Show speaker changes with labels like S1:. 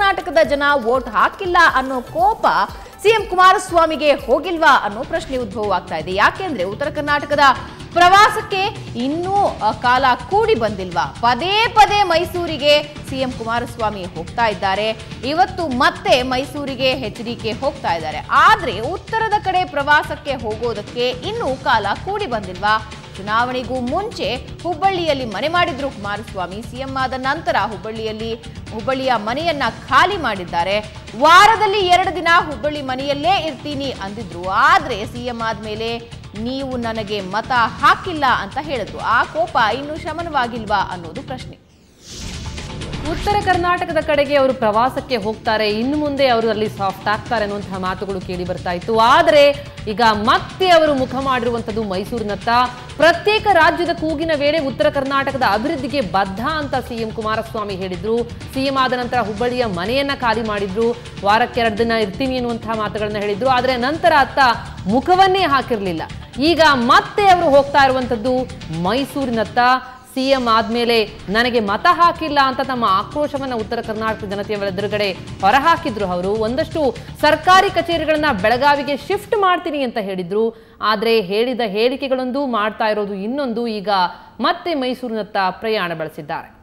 S1: ಕರ್ನಾಟಕದ ಜನ ವೋಟ್ ಹಾಕಿಲ್ಲ ಅನ್ನೋ ಕೋಪ ಸಿಎಂ ಕುಮಾರಸ್ವಾಮಿಗೆ ಹೋಗಿಲ್ವಾ ಅನ್ನೋ ಪ್ರಶ್ನೆ ಉದ್ಭವವಾಗ್ತಾ ಇದೆ ಯಾಕೆಂದ್ರೆ ಉತ್ತರ ಕರ್ನಾಟಕದ ಪ್ರವಾಸಕ್ಕೆ ಇನ್ನೂ ಆ, ಕಾಲ ಕೂಡಿ ಬಂದಿಲ್ವಾ ಪದೇ ಪದೇ ಮೈಸೂರಿಗೆ ಸಿಎಂ ಕುಮಾರಸ್ವಾಮಿ ಹೋಗ್ತಾ ಇದ್ದಾರೆ ಇವತ್ತು ಮತ್ತೆ ಮೈಸೂರಿಗೆ ಎಚ್ ಡಿ ಕೆ ಹೋಗ್ತಾ ಇದ್ದಾರೆ ಆದ್ರೆ ಉತ್ತರದ ಕಡೆ ಪ್ರವಾಸಕ್ಕೆ ಹೋಗೋದಕ್ಕೆ ಇನ್ನೂ ಕಾಲ ಕೂಡಿ ಬಂದಿಲ್ವಾ ಚುನಾವಣೆಗೂ ಮುಂಚೆ ಹುಬ್ಬಳ್ಳಿಯಲ್ಲಿ ಮನೆ ಮಾಡಿದ್ರು ಕುಮಾರಸ್ವಾಮಿ ಸಿಎಂ ಆದ ನಂತರ ಹುಬ್ಬಳ್ಳಿಯಲ್ಲಿ ಹುಬ್ಬಳ್ಳಿಯ ಮನೆಯನ್ನ ಖಾಲಿ ಮಾಡಿದ್ದಾರೆ ವಾರದಲ್ಲಿ ಎರಡು ದಿನ ಹುಬ್ಬಳ್ಳಿ ಮನೆಯಲ್ಲೇ ಇರ್ತೀನಿ ಅಂದಿದ್ರು ಆದ್ರೆ ಸಿಎಂ ಆದ್ಮೇಲೆ ನೀವು ನನಗೆ ಮತ ಹಾಕಿಲ್ಲ ಅಂತ ಹೇಳಿದ್ರು ಆ ಕೋಪ ಇನ್ನೂ ಶಮನವಾಗಿಲ್ವಾ ಅನ್ನೋದು ಪ್ರಶ್ನೆ
S2: ಉತ್ತರ ಕರ್ನಾಟಕದ ಕಡೆಗೆ ಅವರು ಪ್ರವಾಸಕ್ಕೆ ಹೋಗ್ತಾರೆ ಇನ್ನು ಮುಂದೆ ಅವರು ಅಲ್ಲಿ ಸಾಫ್ಟ್ ಆಗ್ತಾರೆ ಅನ್ನುವಂತಹ ಮಾತುಗಳು ಕೇಳಿ ಬರ್ತಾ ಇತ್ತು ಆದರೆ ಈಗ ಮತ್ತೆ ಅವರು ಮುಖ ಮಾಡಿರುವಂಥದ್ದು ಮೈಸೂರಿನತ್ತ ಪ್ರತ್ಯೇಕ ರಾಜ್ಯದ ಕೂಗಿನ ವೇಳೆ ಉತ್ತರ ಕರ್ನಾಟಕದ ಅಭಿವೃದ್ಧಿಗೆ ಬದ್ಧ ಅಂತ ಸಿಎಂ ಕುಮಾರಸ್ವಾಮಿ ಹೇಳಿದ್ರು ಸಿಎಂ ಆದ ನಂತರ ಹುಬ್ಬಳ್ಳಿಯ ಮನೆಯನ್ನ ಖಾಲಿ ಮಾಡಿದ್ರು ವಾರಕ್ಕೆ ಎರಡು ದಿನ ಇರ್ತೀನಿ ಅನ್ನುವಂತಹ ಮಾತುಗಳನ್ನ ಹೇಳಿದ್ರು ಆದರೆ ನಂತರ ಅತ್ತ ಮುಖವನ್ನೇ ಹಾಕಿರಲಿಲ್ಲ ಈಗ ಮತ್ತೆ ಅವರು ಹೋಗ್ತಾ ಇರುವಂಥದ್ದು ಮೈಸೂರಿನತ್ತ ಸಿಎಂ ಆದ್ಮೇಲೆ ನನಗೆ ಮತ ಹಾಕಿಲ್ಲ ಅಂತ ತಮ್ಮ ಆಕ್ರೋಶವನ್ನ ಉತ್ತರ ಕರ್ನಾಟಕ ಜನತೆಯ ಎದುರುಗಡೆ ಹೊರಹಾಕಿದ್ರು ಅವರು ಒಂದಷ್ಟು ಸರ್ಕಾರಿ ಕಚೇರಿಗಳನ್ನ ಬೆಳಗಾವಿಗೆ ಶಿಫ್ಟ್ ಮಾಡ್ತೀನಿ ಅಂತ ಹೇಳಿದ್ರು ಆದ್ರೆ ಹೇಳಿದ ಹೇಳಿಕೆಗಳೊಂದು ಮಾಡ್ತಾ ಇರೋದು ಇನ್ನೊಂದು ಈಗ ಮತ್ತೆ ಮೈಸೂರಿನತ್ತ ಪ್ರಯಾಣ ಬೆಳೆಸಿದ್ದಾರೆ